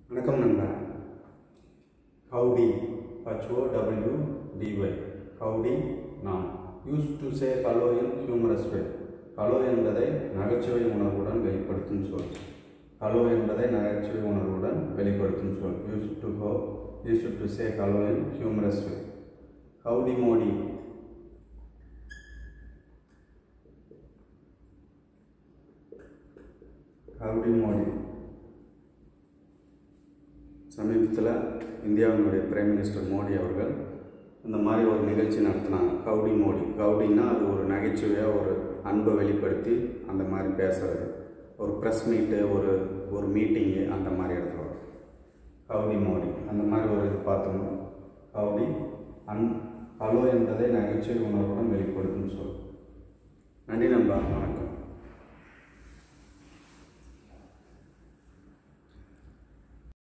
வணக்கம் நண்பா howdy H O W D Y howdy நான் use to say hello in humorous way hello என்பதை நகைச்சுவை உணர்வுடன் வெளிப்படுத்தும் சொல் ஹலோ என்பதை நகைச்சுவை உணர்வுடன் வெளிப்படுத்தும் சொல் use to how use to say hello in humorous way howdy Modi howdy Modi சமீபத்தில் இந்தியாவினுடைய பிரைம் மினிஸ்டர் மோடி அவர்கள் இந்த மாதிரி ஒரு நிகழ்ச்சி நடத்தினாங்க கவுடி மோடி கவுடின்னா அது ஒரு நகைச்சுவையாக ஒரு அன்பை வெளிப்படுத்தி அந்த மாதிரி பேசுறது ஒரு ப்ரெஸ் மீட்டு ஒரு ஒரு மீட்டிங்கு அந்த மாதிரி இடத்துல வரும். கவுடி மோடி அந்த மாதிரி ஒரு இது பார்த்தோம்னா கவுடி அன் ஹலோ என்பதை நகைச்சுவை உணர்வுடன் வெளிப்படுத்தும் சொல் நன்றி நண்பா வணக்கம்